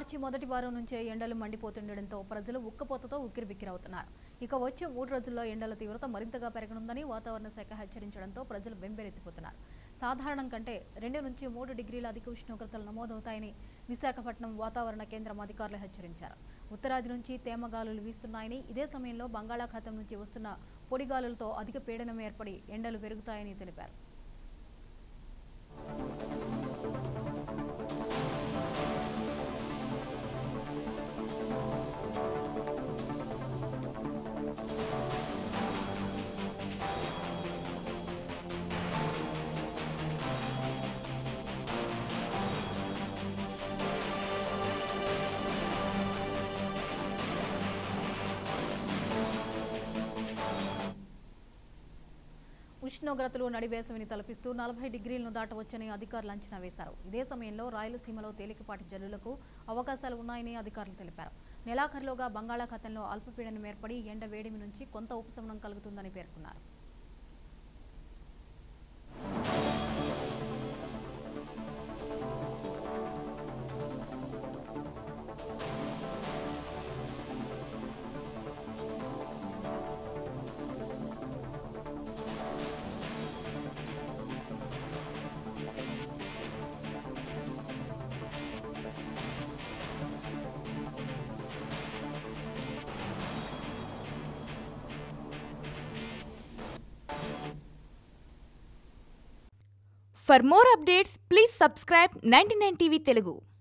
మార్చి మొదటి వారం నుంచే ఎండలు మండిపోతుండటంతో ప్రజలు ఉక్కపోతతో ఉక్కిరిబిక్కిరవుతున్నారు ఇక వచ్చే మూడు రోజుల్లో ఎండల తీవ్రత మరింతగా పెరగనుందని వాతావరణ శాఖ హెచ్చరించడంతో ప్రజలు బెంబేలెత్తిపోతున్నారు సాధారణం కంటే రెండు నుంచి మూడు డిగ్రీల అధిక ఉష్ణోగ్రతలు నమోదవుతాయని విశాఖపట్నం వాతావరణ కేంద్రం అధికారులు హెచ్చరించారు ఉత్తరాది నుంచి తేమగాలులు వీస్తున్నాయని ఇదే సమయంలో బంగాళాఖాతం నుంచి వస్తున్న పొడిగాలులతో అధిక పీడనం ఏర్పడి ఎండలు పెరుగుతాయని తెలిపారు ఉష్ణోగ్రతలు నడివేసవిని తలపిస్తూ నలభై డిగ్రీలను దాటవచ్చని అధికారులు అంచనా వేశారు ఇదే సమయంలో రాయలసీమలో తేలికపాటి జల్లులకు అవకాశాలు ఉన్నాయని అధికారులు తెలిపారు నెలాఖరులోగా బంగాళాఖాతంలో అల్పపీడనం ఏర్పడి ఎండ వేడిమి నుంచి కొంత ఉపశమనం కలుగుతుందని పేర్కొన్నారు For more updates, please subscribe 99 TV Telugu.